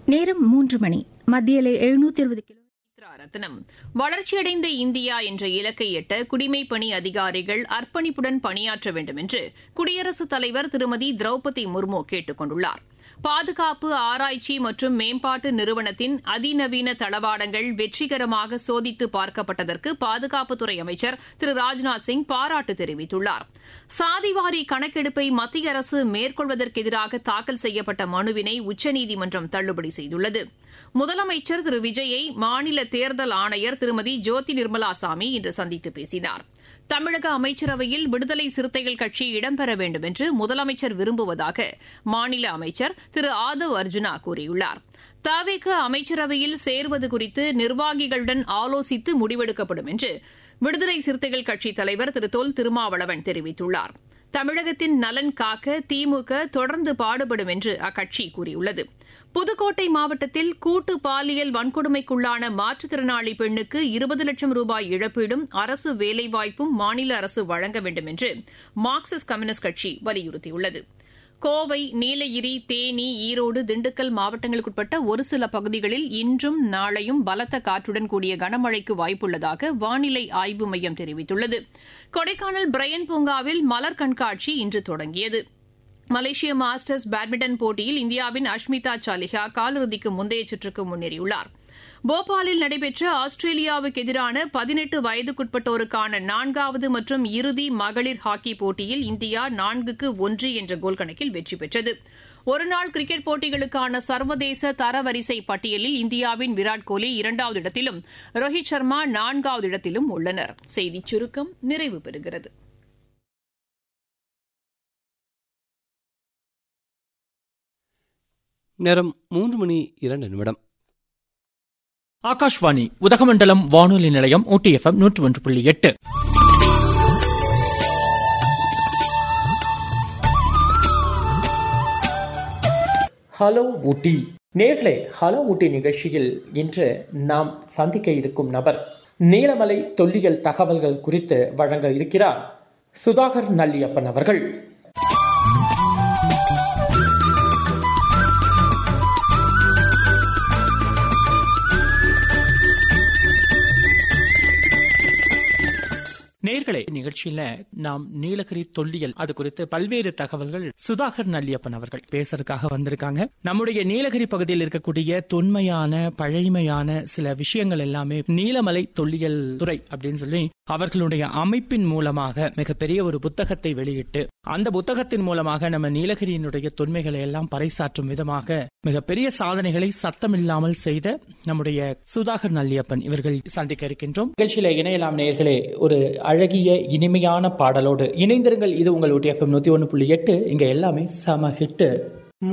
நேரம் மூன்று மணி மத்தியிலே எழுநூத்தி இருபது கிலோ ரத்னம் வளர்ச்சியடைந்த இந்தியா என்ற இலக்கை எட்ட குடிமைப் பணி அதிகாரிகள் அர்ப்பணிப்புடன் பணியாற்ற வேண்டும் என்று குடியரசுத் தலைவர் திருமதி திரௌபதி முர்மு கேட்டுக் கொண்டுள்ளார் பாதுகாப்பு ஆராய்ச்சி மற்றும் மேம்பாட்டு நிறுவனத்தின் அதிநவீன தளவாடங்கள் வெற்றிகரமாக சோதித்து பார்க்கப்பட்டதற்கு பாதுகாப்புத்துறை அமைச்சர் திரு ராஜ்நாத் சிங் பாராட்டு தெரிவித்துள்ளார் சாதிவாரி கணக்கெடுப்பை மத்திய அரசு மேற்கொள்வதற்கு எதிராக தாக்கல் செய்யப்பட்ட மனுவினை உச்சநீதிமன்றம் தள்ளுபடி செய்துள்ளது முதலமைச்சர் திரு விஜயை மாநில தேர்தல் ஆணையர் திருமதி ஜோதி நிர்மலா சாமி இன்று சந்தித்து பேசினார் தமிழக அமைச்சரவையில் விடுதலை சிறுத்தைகள் கட்சி இடம்பெற வேண்டும் என்று முதலமைச்சர் விரும்புவதாக மாநில அமைச்சர் திரு ஆதவ் அர்ஜுனா கூறியுள்ளார் தவிக அமைச்சரவையில் சேர்வது குறித்து நிர்வாகிகளுடன் ஆலோசித்து முடிவெடுக்கப்படும் என்று விடுதலை சிறுத்தைகள் கட்சித் தலைவர் திரு தொல் திருமாவளவன் தெரிவித்துள்ளார் தமிழகத்தின் நலன் காக்க திமுக தொடர்ந்து பாடுபடும் என்று அக்கட்சி கூறியுள்ளது புதுக்கோட்டை மாவட்டத்தில் கூட்டு பாலியல் வன்கொடுமைக்குள்ளான மாற்றுத்திறனாளி பெண்ணுக்கு இருபது லட்சம் ரூபாய் இழப்பீடும் அரசு வேலைவாய்ப்பும் மாநில அரசு வழங்க வேண்டும் என்று மார்க்சிஸ்ட் கம்யூனிஸ்ட் கட்சி வலியுறுத்தியுள்ளது கோவை நீலகிரி தேனி ஈரோடு திண்டுக்கல் மாவட்டங்களுக்குட்பட்ட ஒரு சில பகுதிகளில் இன்றும் நாளையும் பலத்த காற்றுடன் கூடிய கனமழைக்கு வாய்ப்புள்ளதாக வானிலை ஆய்வு மையம் தெரிவித்துள்ளது கொடைக்கானல் பிரையன் பூங்காவில் மலர் கண்காட்சி இன்று தொடங்கியது மலேசிய மாஸ்டர்ஸ் பேட்மிண்டன் போட்டியில் இந்தியாவின் அஷ்மிதா சாலிஹா காலிறுதிக்கு முந்தைய சுற்றுக்கு முன்னேறியுள்ளார் போபாலில் நடைபெற்ற ஆஸ்திரேலியாவுக்கு எதிரான பதினெட்டு வயதுக்குட்பட்டோருக்கான நான்காவது மற்றும் இறுதி மகளிர் ஹாக்கி போட்டியில் இந்தியா நான்குக்கு ஒன்று என்ற கோல் கணக்கில் வெற்றி பெற்றது ஒருநாள் கிரிக்கெட் போட்டிகளுக்கான சர்வதேச தரவரிசை பட்டியலில் இந்தியாவின் விராட் கோலி இரண்டாவது இடத்திலும் ரோஹித் சர்மா நான்காவது இடத்திலும் உள்ளனர் செய்திச் சுருக்கம் நிறைவு பெறுகிறது நேரம் மூன்று மணி இரண்டு நிமிடம் ஆகாஷ்வாணி உதகமண்டலம் வானொலி நிலையம் ஊட்டி எஃப்எம் நூற்று ஒன்று புள்ளி எட்டு ஹலோ ஊட்டி நேர்களே ஹலோ ஊட்டி நிகழ்ச்சியில் இன்று நாம் சந்திக்க இருக்கும் நபர் நீலமலை தொல்லியல் தகவல்கள் குறித்து வழங்க இருக்கிறார் சுதாகர் நல்லியப்பன் அவர்கள் நேர்களே நிகழ்ச்சியில நாம் நீலகிரி தொல்லியல் அது குறித்து பல்வேறு தகவல்கள் சுதாகர் நல்லியப்பன் அவர்கள் பேசுறதுக்காக வந்திருக்காங்க நம்முடைய நீலகிரி பகுதியில் இருக்கக்கூடிய தொன்மையான பழைமையான சில விஷயங்கள் எல்லாமே நீலமலை தொல்லியல் துறை அப்படின்னு சொல்லி அவர்களுடைய அமைப்பின் மூலமாக மிகப்பெரிய ஒரு புத்தகத்தை வெளியிட்டு அந்த புத்தகத்தின் மூலமாக நம்ம நீலகிரியினுடைய தொன்மைகளை எல்லாம் பறைசாற்றும் விதமாக மிகப்பெரிய சாதனைகளை சத்தமில்லாமல் செய்த நம்முடைய சுதாகர் நல்லியப்பன் இவர்கள் சந்திக்க இருக்கின்றோம் நிகழ்ச்சியில இணையலாம் நேர்களே ஒரு அழகிய இனிமையான பாடலோடு இணைந்திருங்கள் இது உங்கள் ஊட்டி எஃப்எம் நூத்தி ஒன்று புள்ளி எட்டு இங்க எல்லாமே சம ஹிட்டு